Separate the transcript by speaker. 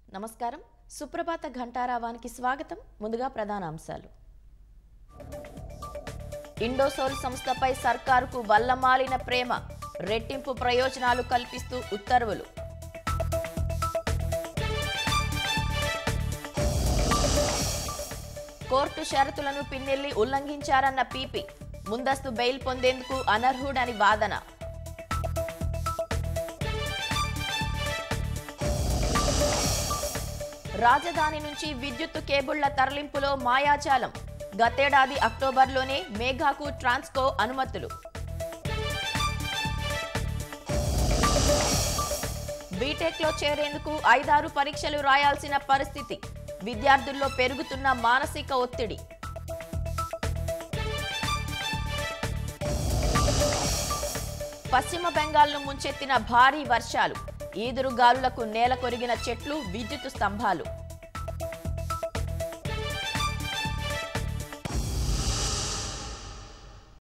Speaker 1: నమస్కారం సుప్రభాత ఘంటారావానికి స్వాగతం ముందుగా ప్రధాన అంశాలు ఇండోసోల్ సంస్థపై సర్కారుకు వల్లమాలిన ప్రేమ రెట్టింపు ప్రయోజనాలు కల్పిస్తూ ఉత్తర్వులు కోర్టు షరతులను పిన్నెల్లి ఉల్లంఘించారన్న పీపీ ముందస్తు బెయిల్ పొందేందుకు అనర్హుడని వాదన రాజధాని నుంచి విద్యుత్తు కేబుళ్ల తరలింపులో మాయాజాలం గతేడాది అక్టోబర్లోనే మేఘాకు ట్రాన్స్కో అనుమతులు బీటెక్లో చేరేందుకు ఐదారు పరీక్షలు రాయాల్సిన పరిస్థితి విద్యార్థుల్లో పెరుగుతున్న మానసిక ఒత్తిడి పశ్చిమ బెంగాల్ను ముంచెత్తిన భారీ వర్షాలు ఈదురుగాలులకు నేల కొరిగిన చెట్లు విద్యుత్ స్తంభాలు